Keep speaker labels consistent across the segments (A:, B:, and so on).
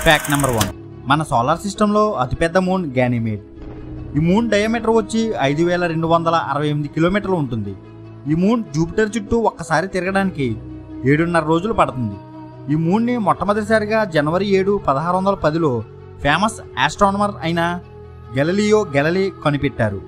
A: fact number one మన solar సిస్టంలో అతిపెద్ద మూన్ గ్యానిమేడ్ ఈ మూన్ డయామీటర్ వచ్చి ఐదు వేల రెండు వందల అరవై ఎనిమిది కిలోమీటర్లు ఉంటుంది ఈ మూన్ జూపిటర్ చుట్టూ ఒక్కసారి తిరగడానికి ఏడున్నర రోజులు పడుతుంది ఈ మూన్ని మొట్టమొదటిసారిగా జనవరి ఏడు పదహారు వందల పదిలో ఫేమస్ ఆస్ట్రానమర్ అయిన గెలలియో గెలలి కనిపెట్టారు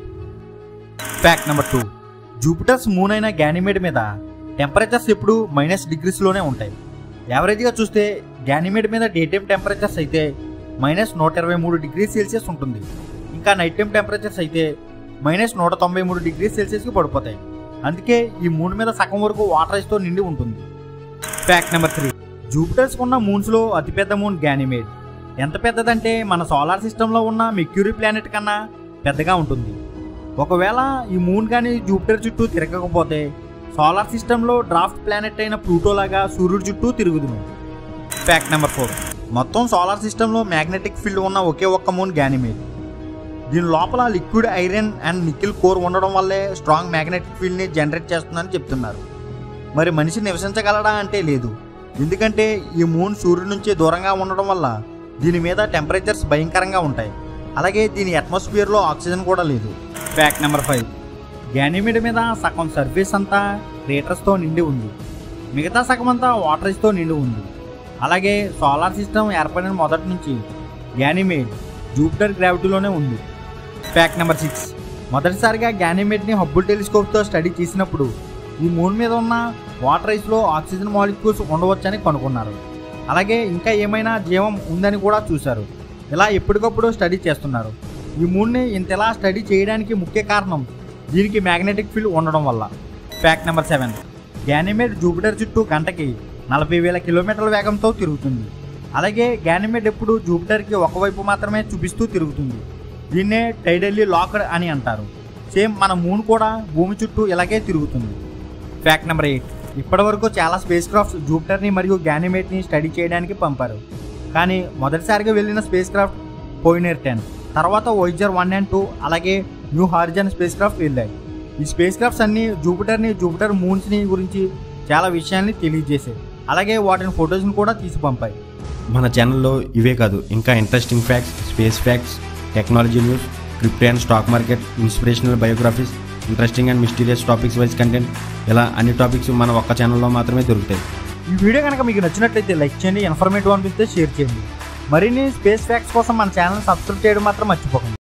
A: fact number two Jupiter's moon అయిన గ్యానిమేడ్ మీద టెంపరేచర్స్ ఎప్పుడు మైనస్ డిగ్రీస్లోనే ఉంటాయి యావరేజ్గా చూస్తే గ్యానిమేడ్ మీద డే టైం టెంపరేచర్స్ అయితే మైనస్ నూట ఇరవై మూడు డిగ్రీ సెల్సియస్ ఉంటుంది ఇంకా నైట్ టైం టెంపరేచర్స్ అయితే మైనస్ నూట తొంభై మూడు డిగ్రీ సెల్సియస్కి పడిపోతాయి అందుకే ఈ మూన్ మీద సగం వరకు వాటర్ ఐస్తో నిండి ఉంటుంది ఫ్యాక్ట్ నెంబర్ త్రీ జూపిటర్స్ ఉన్న మూన్స్లో అతిపెద్ద మూన్ గ్యానిమేడ్ ఎంత పెద్దదంటే మన సోలార్ సిస్టంలో ఉన్న మెక్యూరీ ప్లానెట్ కన్నా పెద్దగా ఉంటుంది ఒకవేళ ఈ మూన్ కానీ జూపిటర్ చుట్టూ తిరగకపోతే సోలార్ సిస్టంలో డ్రాఫ్ట్ ప్లానెట్ అయిన ప్లూటో లాగా సూర్యుడి చుట్టూ తిరుగుదును ఫ్యాక్ట్ నెంబర్ ఫోర్ మొత్తం సోలార్ సిస్టంలో మ్యాగ్నెటిక్ ఫీల్డ్ ఉన్న ఒకే ఒక్క మూన్ గ్యానిమేడ్ దీని లోపల liquid iron and nickel core ఉండడం వల్లే స్ట్రాంగ్ మ్యాగ్నెటిక్ ఫీల్డ్ని జనరేట్ చేస్తుందని చెప్తున్నారు మరి మనిషి నివసించగలడా అంటే లేదు ఎందుకంటే ఈ మూన్ సూర్యుడి నుంచి దూరంగా ఉండడం వల్ల దీని మీద టెంపరేచర్స్ భయంకరంగా ఉంటాయి అలాగే దీని అట్మాస్ఫియర్లో ఆక్సిజన్ కూడా లేదు ఫ్యాక్ట్ నెంబర్ ఫైవ్ గ్యానిమిడ్ మీద సగం సర్ఫేస్ అంతా క్రేటర్స్తో నిండి ఉంది మిగతా సగం అంతా వాటర్స్తో నిండి ఉంది అలాగే సోలార్ సిస్టమ్ ఏర్పడిన మొదటి నుంచి గ్యానిమేడ్ జూపిటర్ గ్రావిటీలోనే ఉంది ఫ్యాక్ట్ నెంబర్ సిక్స్ మొదటిసారిగా గ్యానిమేట్ని హబ్బుల్ టెలిస్కోప్తో స్టడీ చేసినప్పుడు ఈ మూన్ మీద ఉన్న వాటర్ ఐస్లో ఆక్సిజన్ మాలిక్యూల్స్ ఉండవచ్చని కనుగొన్నారు అలాగే ఇంకా ఏమైనా జీవం ఉందని కూడా చూశారు ఇలా ఎప్పటికప్పుడు స్టడీ చేస్తున్నారు ఈ మూన్ని ఇంతలా స్టడీ చేయడానికి ముఖ్య కారణం దీనికి మ్యాగ్నెటిక్ ఫీల్డ్ ఉండడం వల్ల fact number seven Ganymede Jupiter చుట్టూ గంటకి నలభై వేల కిలోమీటర్ల వేగంతో తిరుగుతుంది అలాగే గ్యానిమేడ్ ఎప్పుడు జూపిటర్కి ఒకవైపు మాత్రమే చూపిస్తూ తిరుగుతుంది దీన్నే టైడల్లీ లాక్డ్ అని అంటారు సేమ్ మన మూన్ కూడా భూమి చుట్టూ ఇలాగే తిరుగుతుంది ఫ్యాక్ట్ నెంబర్ ఎయిట్ ఇప్పటివరకు చాలా స్పేస్ క్రాఫ్ట్స్ జూపిటర్ని మరియు గ్యానిమేట్ని స్టడీ చేయడానికి పంపారు కానీ మొదటిసారిగా వెళ్ళిన స్పేస్ క్రాఫ్ట్ పోయినర్ టెన్ తర్వాత వైజర్ వన్ అండ్ టూ అలాగే న్యూ హారిజన్ స్పేస్ క్రాఫ్ట్ వెళ్ళాయి ఈ స్పేస్ క్రాఫ్ట్స్ అన్ని జూపిటర్ని జూపిటర్ మూన్స్ని గురించి చాలా విషయాల్ని తెలియజేశాయి అలాగే వాటిని ఫొటోస్ని కూడా తీసి పంపాయి
B: మన ఛానల్లో ఇవే కాదు ఇంకా interesting facts space facts technology news crypto and stock market inspirational biographies interesting and mysterious topics wise content ఇలా అన్ని టాపిక్స్ మన ఒక్క ఛానల్లో మాత్రమే దొరుకుతాయి
A: ఈ వీడియో కనుక మీకు నచ్చినట్లయితే లైక్ చేయండి ఇన్ఫర్మేటివ్ అనిపిస్తే షేర్ చేయండి మరిన్ని స్పేస్ ఫ్యాక్ట్స్ కోసం మన ఛానల్ సబ్స్క్రైబ్ చేయడం మాత్రం మర్చిపోకండి